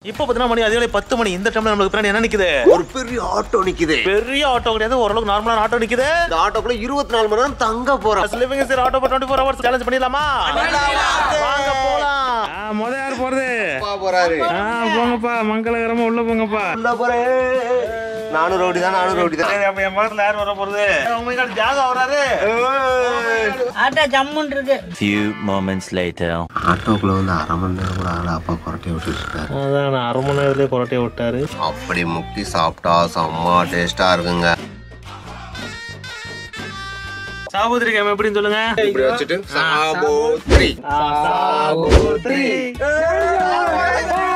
இப்போ பார்த்தீங்கன்னா மணி அதிகாலை பத்து மணி இந்த டைம்ல நம்மளுக்கு பின்னாடி என்ன நிக்குது ஒரு பெரிய ஆட்டோ நிக்குது பெரிய ஆட்டோ கிடையாது ஓரளவுக்கு நார்மலான ஆட்டோ நிக்குது இந்த ஆட்டோக்குள்ள இருபத்தி நாலு மணி நேரம் தங்க போறோம் living sir auto twenty four hours challenge பண்ணிடலாமா வாங்க போலாம் முத யார் போறது அப்பா போறாரு ஆ, போங்கப்பா மங்களகரமா உள்ள போங்கப்பா உள்ள போறேன் நானும் ரோடி தான் நானும் ரோடி தான் சரி, அப்ப என் பக்கத்துல யார் வர போறது உங்களுக்கு ஜாகா வராரு ஆட்டா ஜம்முன் இருக்கு Few moments later. ஆட்டோக்குள்ள வந்து அரை மணி நேரம் கூட ஆகல அப்பா கொரட்டை விட்டுட்டு இருக்காரு அதான் நான் அரை மணி நேரத்திலே கொரட்டையை விட்டாரு அப்படி முக்கி சாப்பிட்டா செம்ம டேஸ்டா இருக்குங்க சாபுத்திரி கேம் எப்படின்னு சொல்லுங்க இப்படி வச்சுட்டு சாபோத்ரி சாபுத்திரி